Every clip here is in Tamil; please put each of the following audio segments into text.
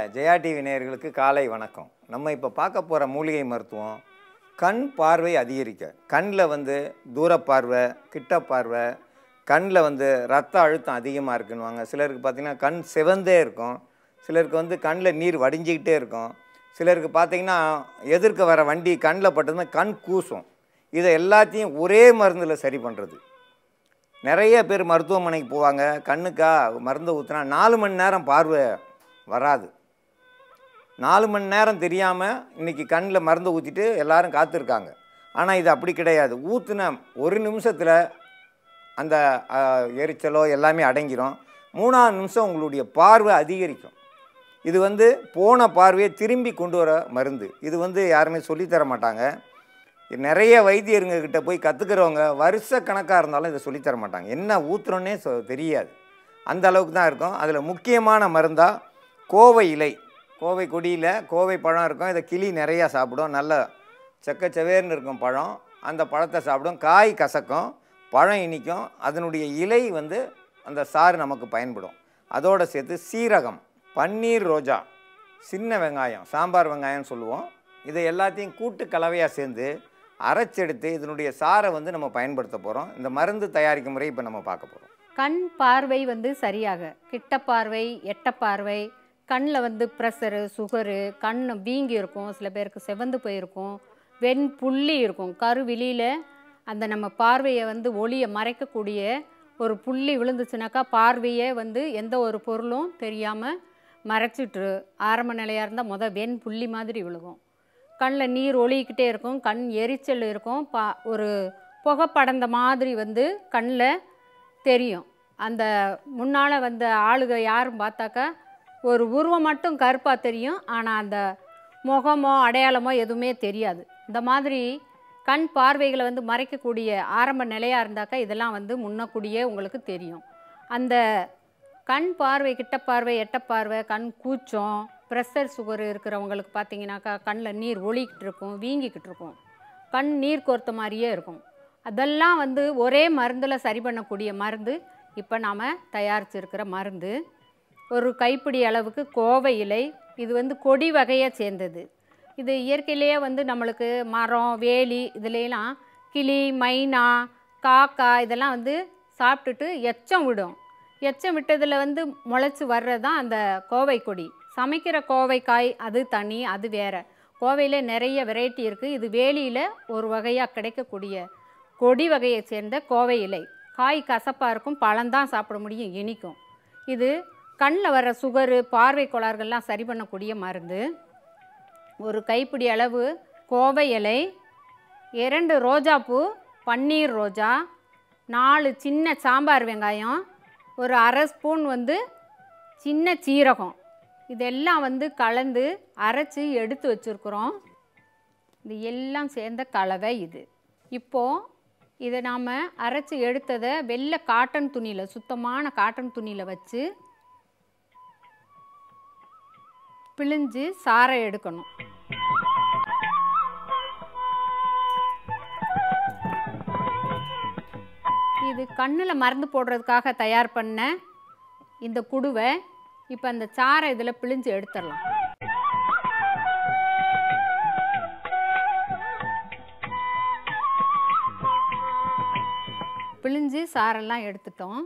ஜெயா டிவி நேயர்களுக்கு காலை வணக்கம் நம்ம இப்போ பார்க்க போகிற மூலிகை மருத்துவம் கண் பார்வை அதிகரிக்க கண்ணில் வந்து தூரப்பார்வை கிட்ட பார்வை கண்ணில் வந்து ரத்த அழுத்தம் அதிகமாக இருக்குன்னுவாங்க சிலருக்கு பார்த்திங்கன்னா கண் சிவந்தே இருக்கும் சிலருக்கு வந்து கண்ணில் நீர் வடிஞ்சிக்கிட்டே இருக்கும் சிலருக்கு பார்த்திங்கன்னா எதிர்க்க வர வண்டி கண்ணில் பட்டதுன்னா கண் கூசும் இதை எல்லாத்தையும் ஒரே மருந்தில் சரி பண்ணுறது நிறைய பேர் மருத்துவமனைக்கு போவாங்க கண்ணுக்கா மருந்தை ஊற்றுனா நாலு மணி நேரம் பார்வை வராது நாலு மணி நேரம் தெரியாமல் இன்றைக்கி கண்ணில் மருந்தை ஊற்றிட்டு எல்லாரும் காத்திருக்காங்க ஆனால் இது அப்படி கிடையாது ஊற்றுன ஒரு நிமிஷத்தில் அந்த ஆ, எரிச்சலோ எல்லாமே அடங்கிரும் மூணாவது நிமிஷம் உங்களுடைய பார்வை அதிகரிக்கும் இது வந்து போன பார்வையை திரும்பி கொண்டு வர மருந்து இது வந்து யாருமே சொல்லித்தர மாட்டாங்க நிறைய வைத்தியருங்க கிட்ட போய் கற்றுக்கிறவங்க வருஷ கணக்காக இருந்தாலும் இதை சொல்லித்தர மாட்டாங்க என்ன ஊத்துறோன்னே சொ தெரியாது அந்த அளவுக்கு தான் இருக்கும் அதில் முக்கியமான மருந்தாக கோவை இலை கோவை கொடியில் கோவை பழம் இருக்கும் இதை கிளி நிறையா சாப்பிடும் நல்ல செக்கச்சவேர்னு இருக்கும் பழம் அந்த பழத்தை சாப்பிடும் காய் கசக்கும் பழம் இனிக்கும் அதனுடைய இலை வந்து அந்த சாறு நமக்கு பயன்படும் அதோடு சேர்த்து சீரகம் பன்னீர் ரோஜா சின்ன வெங்காயம் சாம்பார் வெங்காயம்னு சொல்லுவோம் இதை எல்லாத்தையும் கூட்டு கலவையாக சேர்ந்து அரைச்செடுத்து இதனுடைய சாரை வந்து நம்ம பயன்படுத்த போகிறோம் இந்த மருந்து தயாரிக்கும் முறை இப்போ நம்ம பார்க்க போகிறோம் கண் பார்வை வந்து சரியாக கிட்ட பார்வை எட்ட பார்வை கண்ணில் வந்து ப்ரெஷரு சுகரு கண் வீங்கி இருக்கும் சில பேருக்கு செவந்து போயிருக்கும் வெண் புள்ளி இருக்கும் கருவிழியில் அந்த நம்ம பார்வையை வந்து ஒளியை மறைக்கக்கூடிய ஒரு புள்ளி விழுந்துச்சுனாக்கா பார்வையே வந்து எந்த ஒரு பொருளும் தெரியாமல் மறைச்சிட்டு ஆரம்ப நிலையாக இருந்தால் முத வெண் புள்ளி மாதிரி விழுகும் கண்ணில் நீர் ஒளிக்கிட்டே இருக்கும் கண் எரிச்சல் இருக்கும் பா ஒரு புகை படந்த மாதிரி வந்து கண்ணில் தெரியும் அந்த முன்னால் வந்த ஆளுக யாரும் பார்த்தாக்கா ஒரு உருவம் மட்டும் கருப்பாக தெரியும் ஆனால் அந்த முகமோ அடையாளமோ எதுவுமே தெரியாது இந்த மாதிரி கண் பார்வைகளை வந்து மறைக்கக்கூடிய ஆரம்ப நிலையாக இருந்தாக்கா இதெல்லாம் வந்து முன்னக்கூடியே உங்களுக்கு தெரியும் அந்த கண் பார்வை கிட்ட பார்வை எட்ட பார்வை கண் கூச்சம் ப்ரெஷர் சுகர் இருக்கிறவங்களுக்கு பார்த்தீங்கன்னாக்கா கண்ணில் நீர் ஒளிக்கிட்டு இருக்கும் வீங்கிக்கிட்டு இருக்கும் கண் நீர் கோர்த்த மாதிரியே இருக்கும் அதெல்லாம் வந்து ஒரே மருந்தில் சரி பண்ணக்கூடிய மருந்து இப்போ நாம் தயாரிச்சிருக்கிற மருந்து ஒரு கைப்பிடி அளவுக்கு கோவை இலை இது வந்து கொடி வகையை சேர்ந்தது இது இயற்கையிலேயே வந்து நம்மளுக்கு மரம் வேலி இதுலையெல்லாம் கிளி மைனா காக்கா இதெல்லாம் வந்து சாப்பிட்டுட்டு எச்சம் விடும் எச்சம் விட்டதில் வந்து முளைச்சி வர்றது தான் அந்த கோவை கொடி சமைக்கிற கோவைக்காய் அது தனி அது வேற கோவையில் நிறைய வெரைட்டி இருக்குது இது வேலியில் ஒரு வகையாக கிடைக்கக்கூடிய கொடி வகையை சேர்ந்த கோவை இலை காய் கசப்பாக இருக்கும் பழம்தான் சாப்பிட முடியும் இனிக்கும் இது கண்ணில் வர்ற சுகரு பார்வை கோளாறுகள்லாம் சரி பண்ணக்கூடிய மருந்து ஒரு கைப்பிடி அளவு கோவை இலை இரண்டு ரோஜாப்பூ பன்னீர் ரோஜா நாலு சின்ன சாம்பார் வெங்காயம் ஒரு அரை ஸ்பூன் வந்து சின்ன சீரகம் இதெல்லாம் வந்து கலந்து அரைச்சி எடுத்து வச்சுருக்குறோம் இது எல்லாம் சேர்ந்த கலவை இது இப்போது இதை நாம் அரைச்சி எடுத்ததை வெள்ளை காட்டன் துணியில் சுத்தமான காட்டன் துணியில் வச்சு பிழிஞ்சு சாறை எடுக்கணும் இது கண்ணில் மருந்து போடுறதுக்காக தயார் பண்ண இந்த குடுவை இப்போ அந்த சாறை இதில் பிழிஞ்சு எடுத்துடலாம் பிழிஞ்சு சாரெல்லாம் எடுத்துட்டோம்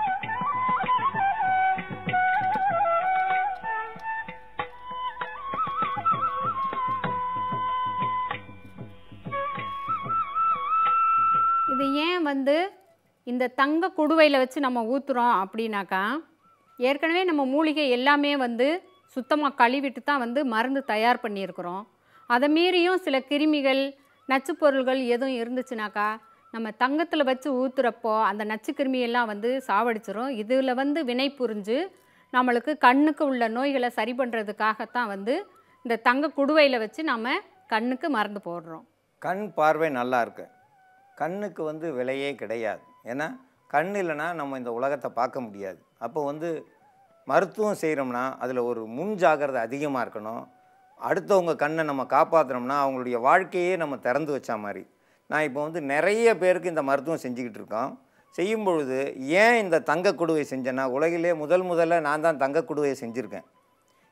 இது ஏன் வந்து இந்த தங்க குடுவையில் வச்சு நம்ம ஊற்றுறோம் அப்படின்னாக்கா ஏற்கனவே நம்ம மூலிகை எல்லாமே வந்து சுத்தமாக கழுவிட்டு தான் வந்து மருந்து தயார் பண்ணியிருக்கிறோம் அதை மீறியும் சில கிருமிகள் நச்சுப் பொருள்கள் எதுவும் இருந்துச்சுனாக்கா நம்ம தங்கத்தில் வச்சு ஊற்றுறப்போ அந்த நச்சு கிருமியெல்லாம் வந்து சாவடிச்சிரும் இதில் வந்து வினை புரிஞ்சு நம்மளுக்கு கண்ணுக்கு உள்ள நோய்களை சரி பண்ணுறதுக்காகத்தான் வந்து இந்த தங்க குடுவையில் வச்சு நம்ம கண்ணுக்கு மருந்து போடுறோம் கண் பார்வை நல்லா இருக்கு கண்ணுக்கு வந்து விலையே கிடையாது ஏன்னா கண் இல்லைன்னா நம்ம இந்த உலகத்தை பார்க்க முடியாது அப்போ வந்து மருத்துவம் செய்கிறோம்னா அதில் ஒரு முன் ஜாக்கிரதை அதிகமாக இருக்கணும் அடுத்தவங்க கண்ணை நம்ம காப்பாற்றுனோம்னா அவங்களுடைய வாழ்க்கையே நம்ம திறந்து வச்ச மாதிரி நான் இப்போ வந்து நிறைய பேருக்கு இந்த மருத்துவம் செஞ்சுக்கிட்டு இருக்கோம் செய்யும் பொழுது ஏன் இந்த தங்க குடுவை செஞ்சேன்னா உலகிலே முதல் முதல்ல நான் தான் தங்க குடுவையை செஞ்சுருக்கேன்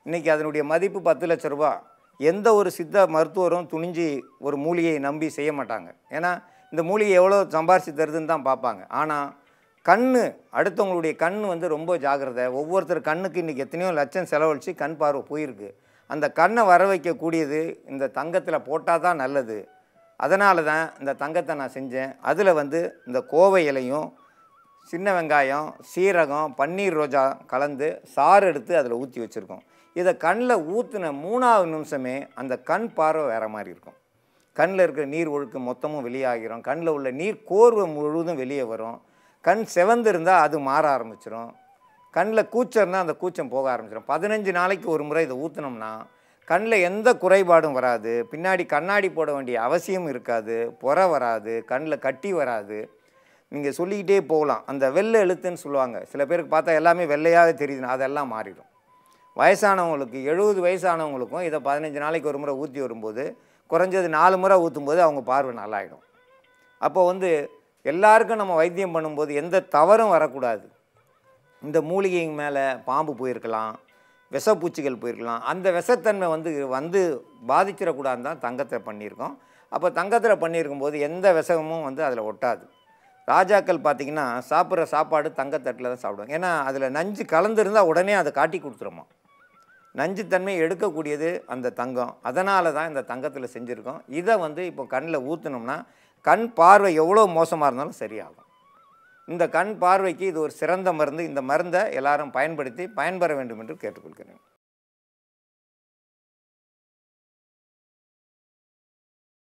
இன்றைக்கி அதனுடைய மதிப்பு பத்து லட்ச ரூபா எந்த ஒரு சித்த மருத்துவரும் துணிஞ்சு ஒரு மூலிகையை நம்பி செய்ய மாட்டாங்க ஏன்னா இந்த மூலிகை எவ்வளோ சம்பாரிச்சு தருதுன்னு தான் பார்ப்பாங்க ஆனால் கண் அடுத்தவங்களுடைய கண் வந்து ரொம்ப ஜாக்கிரதை ஒவ்வொருத்தர் கண்ணுக்கு இன்றைக்கி எத்தனையோ லட்சம் செலவழித்து கண் பார்வை போயிருக்கு அந்த கண்ணை வர வைக்கக்கூடியது இந்த தங்கத்தில் போட்டால் தான் நல்லது அதனால தான் இந்த தங்கத்தை நான் செஞ்சேன் அதில் வந்து இந்த கோவை இலையும் சின்ன வெங்காயம் சீரகம் பன்னீர் ரோஜா கலந்து சாறு எடுத்து அதில் ஊற்றி வச்சுருக்கோம் இதை கண்ணில் ஊற்றின மூணாவது நிமிஷமே அந்த கண் பார்வை வேறு மாதிரி இருக்கும் கண்ணில் இருக்கிற நீர் ஒழுக்கு மொத்தமும் வெளியாகிரும் கண்ணில் உள்ள நீர் கோர்வை முழுவதும் வெளியே வரும் கண் செவந்து இருந்தால் அது மாற ஆரம்பிச்சிடும் கண்ணில் கூச்சம் இருந்தால் அந்த கூச்சம் போக ஆரம்பிச்சிடும் பதினஞ்சு நாளைக்கு ஒரு முறை இதை ஊற்றினோம்னா கண்ணில் எந்த குறைபாடும் வராது பின்னாடி கண்ணாடி போட வேண்டிய அவசியம் இருக்காது புற வராது கண்ணில் கட்டி வராது நீங்கள் சொல்லிக்கிட்டே போகலாம் அந்த வெள்ளை எழுத்துன்னு சொல்லுவாங்க சில பேருக்கு பார்த்தா எல்லாமே வெள்ளையாக தெரியுதுன்னா அதெல்லாம் மாறிடும் வயசானவங்களுக்கு எழுபது வயசானவங்களுக்கும் இதை பதினஞ்சு நாளைக்கு ஒரு முறை ஊற்றி வரும்போது குறைஞ்சது நாலு முறை ஊற்றும்போது அவங்க பார்வை நல்லாயிடும் அப்போ வந்து எல்லாருக்கும் நம்ம வைத்தியம் பண்ணும்போது எந்த தவறும் வரக்கூடாது இந்த மூலிகை மேலே பாம்பு போயிருக்கலாம் விஷப்பூச்சிகள் போயிருக்கலாம் அந்த விஷத்தன்மை வந்து வந்து பாதிச்சிடக்கூடாதுன்னு தான் தங்கத்தை பண்ணியிருக்கோம் அப்போ தங்கத்தில் பண்ணியிருக்கும் போது எந்த விஷமும் வந்து அதில் ஒட்டாது ராஜாக்கள் பார்த்திங்கன்னா சாப்பிட்ற சாப்பாடு தங்கத்தட்டில் தான் சாப்பிடுவாங்க ஏன்னா அதில் நஞ்சு கலந்துருந்தால் உடனே அதை காட்டி கொடுத்துருமா நஞ்சுத்தன்மை எடுக்கக்கூடியது அந்த தங்கம் அதனால தான் இந்த தங்கத்தில் செஞ்சுருக்கோம் இதை வந்து இப்போ கண்ணில் ஊற்றினோம்னா கண் பார்வை எவ்வளோ மோசமாக இருந்தாலும் சரியாகும் இந்த கண் பார்வைக்கு இது ஒரு சிறந்த மருந்து இந்த மருந்தை எல்லாரும் பயன்படுத்தி பயன்பெற வேண்டும் என்று கேட்டுக்கொள்கிறேன்